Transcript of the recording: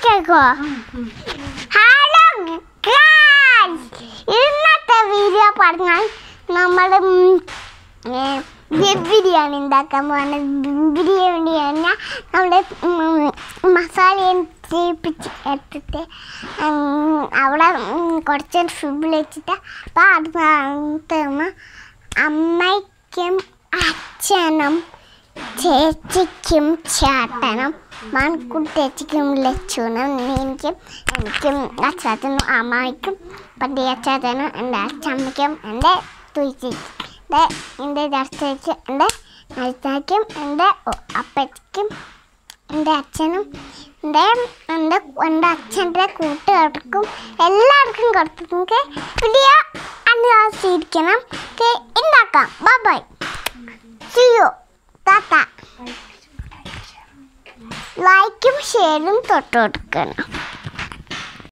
കേക്കോ hello guys ഇന്നത്തെ video പറഞ്ഞാൽ നമ്മൾ ബിരിയാണി ഉണ്ടാക്കാൻ പോകുന്നത് ബിരിയാണി പറഞ്ഞാൽ നമ്മുടെ മസാലയും ചേപ്പിച്ച് എടുത്തിട്ട് ഉം, അവിടെ ഉം, കുറച്ച് ഫുഡ് വെച്ചിട്ട് അപ്പോൾ അത് തരുമ്പോൾ അമ്മയ്ക്കും അച്ഛനും ചേച്ചിക്കും ചേട്ടനും മൺകുട്ടേച്ചിക്കും ലച്ചുനും എനിക്കും എനിക്കും അച്ചാച്ചനും അമ്മയ്ക്കും പതി അച്ചാച്ചനും എൻ്റെ അച്ചമ്മയ്ക്കും എൻ്റെ തുയിച്ചേക്കും എൻ്റെ എൻ്റെ ചർച്ചയ്ക്ക് എൻ്റെ നരിച്ചാക്കും എൻ്റെ അപ്പച്ചയ്ക്കും എൻ്റെ അച്ഛനും എൻ്റെ എൻ്റെ എൻ്റെ അച്ഛൻ്റെ കൂട്ടുകാർക്കും എല്ലാവർക്കും കൊടുത്തു നമുക്ക് വീഡിയോ അനുവാസിച്ചിരിക്കണം ഉണ്ടാക്കാം ബൈ ബൈ സിയോ താത്ത ലൈക്കും ഷെയറും തൊട്ട് കൊടുക്കണം